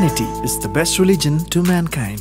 Humanity is the best religion to mankind.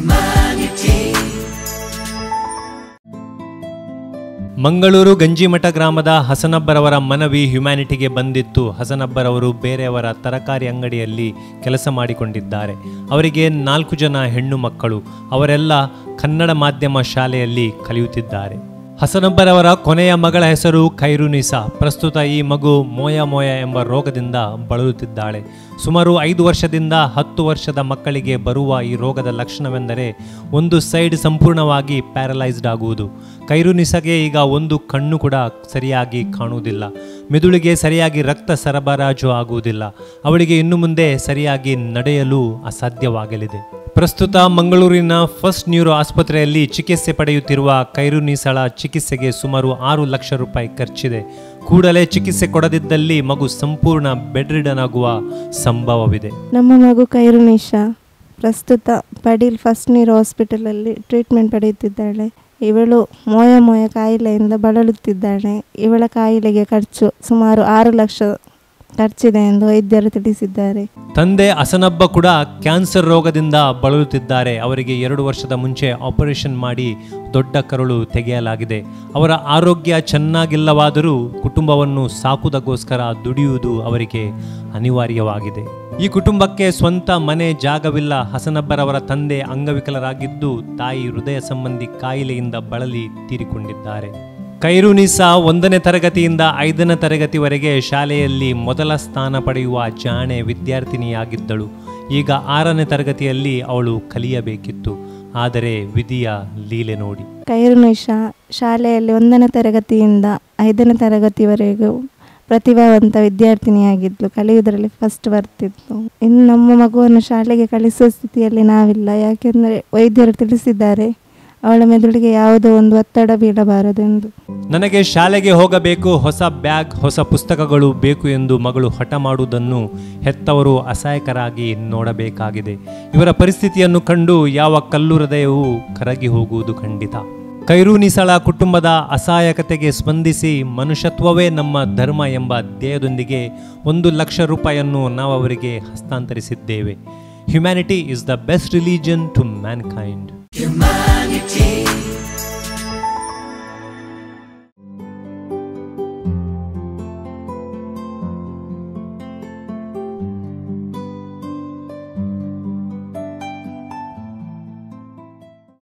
Mangaluru Ganjimutt ಗ್ರಾಮದ ಹಸನಬ್ಬರವರ ಮನವಿ ಹ್ಯುಮ್ಯಾನಿಟಿಗೆ ಬಂದಿತ್ತು ಹಸನಬ್ಬರವರು ಬೇರೆಯವರ ತರಕಾರಿ ಅಂಗಡಿಯಲ್ಲಿ ಕೆಲಸ ಮಾಡಿಕೊಂಡಿದ್ದಾರೆ ಅವರಿಗೆ ನಾಲ್ಕು ಜನ ಹೆಣ್ಣು ಮಕ್ಕಳು ಅವರೆಲ್ಲ ಕನ್ನಡ ಮಾಧ್ಯಮ ಶಾಲೆಯಲ್ಲಿ ಕಲಿಯುತ್ತಿದ್ದಾರೆ ಹಸನಬ್ಬರವರ ಕೊನೆಯ ಮಗಳ ಹೆಸರು ಖೈರುನಿಸಾ ಪ್ರಸ್ತುತ ಈ ಮಗು ಮೋಯ ಮೋಯ ಎಂಬ ರೋಗದಿಂದ ಬಳಲುತ್ತಿದ್ದಾಳೆ ಸುಮಾರು ಐದು ವರ್ಷದಿಂದ ಹತ್ತು ವರ್ಷದ ಮಕ್ಕಳಿಗೆ ಬರುವ ಈ ರೋಗದ ಲಕ್ಷಣವೆಂದರೆ ಒಂದು ಸೈಡ್ ಸಂಪೂರ್ಣವಾಗಿ ಪ್ಯಾರಲೈಸ್ಡ್ ಆಗುವುದು ಕೈರುನಿಸಗೆ ಈಗ ಒಂದು ಕಣ್ಣು ಕೂಡ ಸರಿಯಾಗಿ ಕಾಣುವುದಿಲ್ಲ ಮೆದುಳಿಗೆ ಸರಿಯಾಗಿ ರಕ್ತ ಸರಬರಾಜು ಆಗುವುದಿಲ್ಲ ಅವಳಿಗೆ ಇನ್ನು ಮುಂದೆ ಸರಿಯಾಗಿ ನಡೆಯಲು ಅಸಾಧ್ಯವಾಗಲಿದೆ ಪ್ರಸ್ತುತ ಮಂಗಳೂರಿನ ಫಸ್ಟ್ ನ್ಯೂರೋ ಆಸ್ಪತ್ರೆಯಲ್ಲಿ ಚಿಕಿತ್ಸೆ ಪಡೆಯುತ್ತಿರುವ ಕೈರುನಿಸಳ ಚಿಕಿತ್ಸೆಗೆ ಸುಮಾರು ಆರು ಲಕ್ಷ ರೂಪಾಯಿ ಖರ್ಚಿದೆ ಕೂಡಲೇ ಚಿಕಿತ್ಸೆ ಕೊಡದಿದ್ದಲ್ಲಿ ಮಗು ಸಂಪೂರ್ಣ ಬೆಡ್ ರಿಡನ್ ಆಗುವ ಸಂಭವವಿದೆ ನಮ್ಮ ಮಗು ಕೈರುನಿಶಾ ಪ್ರಸ್ತುತ ಪಡೀಲ್ ಫಸ್ಟ್ ನೀರು ಹಾಸ್ಪಿಟಲಲ್ಲಿ ಟ್ರೀಟ್ಮೆಂಟ್ ಪಡೆಯುತ್ತಿದ್ದಾಳೆ ಇವಳು ಮೋಯ ಮೋಯ ಕಾಯಿಲೆಯಿಂದ ಬಳಲುತ್ತಿದ್ದಾಳೆ ಇವಳ ಕಾಯಿಲೆಗೆ ಖರ್ಚು ಸುಮಾರು ಆರು ಲಕ್ಷ ಖರ್ಚಿದೆ ಎಂದು ವೈದ್ಯರು ತಿಳಿಸಿದ್ದಾರೆ ತಂದೆ ಅಸನಬ್ಬ ಕೂಡ ಕ್ಯಾನ್ಸರ್ ರೋಗದಿಂದ ಬಳಲುತ್ತಿದ್ದಾರೆ ಅವರಿಗೆ ಎರಡು ವರ್ಷದ ಮುಂಚೆ ಆಪರೇಷನ್ ಮಾಡಿ ದೊಡ್ಡ ಕರುಳು ತೆಗೆಯಲಾಗಿದೆ ಅವರ ಆರೋಗ್ಯ ಚೆನ್ನಾಗಿಲ್ಲವಾದರೂ ಕುಟುಂಬವನ್ನು ಸಾಕುವುದಕ್ಕೋಸ್ಕರ ದುಡಿಯುವುದು ಅವರಿಗೆ ಅನಿವಾರ್ಯವಾಗಿದೆ ಈ ಕುಟುಂಬಕ್ಕೆ ಸ್ವಂತ ಮನೆ ಜಾಗವಿಲ್ಲ ಹಸನಬ್ಬರವರ ತಂದೆ ಅಂಗವಿಕಲರಾಗಿದ್ದು ತಾಯಿ ಹೃದಯ ಸಂಬಂಧಿ ಕಾಯಿಲೆಯಿಂದ ಬಳಲಿ ತೀರಿಕೊಂಡಿದ್ದಾರೆ ಕೈರುನಿಸಾ ಒಂದನೇ ತರಗತಿಯಿಂದ ಐದನೇ ತರಗತಿವರೆಗೆ ಶಾಲೆಯಲ್ಲಿ ಮೊದಲ ಸ್ಥಾನ ಪಡೆಯುವ ಜಾಣೆ ವಿದ್ಯಾರ್ಥಿನಿಯಾಗಿದ್ದಳು ಈಗ ಆರನೇ ತರಗತಿಯಲ್ಲಿ ಅವಳು ಕಲಿಯಬೇಕಿತ್ತು ಆದರೆ ವಿಧಿಯ ಲೀಲೆ ನೋಡಿ ಕೈರುನಿಶಾ ಶಾಲೆಯಲ್ಲಿ ಒಂದನೇ ತರಗತಿಯಿಂದ ಐದನೇ ತರಗತಿವರೆಗೂ ಪ್ರತಿಭಾವಂತ ವಿದ್ಯಾರ್ಥಿನಿಯಾಗಿದ್ಲು ಕಲಿಯುವುದರಲ್ಲಿ ಫಸ್ಟ್ ಬರ್ತಿದ್ಲು ಇನ್ನು ನಮ್ಮ ಮಗುವನ್ನು ಶಾಲೆಗೆ ಕಳಿಸುವ ಸ್ಥಿತಿಯಲ್ಲಿ ನಾವಿಲ್ಲ ಯಾಕೆಂದರೆ ವೈದ್ಯರು ತಿಳಿಸಿದ್ದಾರೆ ಅವಳ ಮೆದುಳಿಗೆ ಯಾವುದೋ ಒಂದು ಒತ್ತಡ ಬೀಳಬಾರದೆಂದು ನನಗೆ ಶಾಲೆಗೆ ಹೋಗಬೇಕು ಹೊಸ ಬ್ಯಾಗ್ ಹೊಸ ಪುಸ್ತಕಗಳು ಬೇಕು ಎಂದು ಮಗಳು ಹಠ ಮಾಡುವುದನ್ನು ಹೆತ್ತವರು ಅಸಹಾಯಕರಾಗಿ ನೋಡಬೇಕಾಗಿದೆ ಇವರ ಪರಿಸ್ಥಿತಿಯನ್ನು ಕಂಡು ಯಾವ ಕಲ್ಲು ಹೃದಯವೂ ಕರಗಿ ಹೋಗುವುದು ಖಂಡಿತ ಕೈರೂನಿಸಳ ಕುಟುಂಬದ ಅಸಹಾಯಕತೆಗೆ ಸ್ಪಂದಿಸಿ ಮನುಷ್ಯತ್ವವೇ ನಮ್ಮ ಧರ್ಮ ಎಂಬ ಧ್ಯೇಯದೊಂದಿಗೆ ಒಂದು ಲಕ್ಷ ರೂಪಾಯಿಯನ್ನು ನಾವು ಅವರಿಗೆ ಹಸ್ತಾಂತರಿಸಿದ್ದೇವೆ humanity is the best religion to mankind Humanity.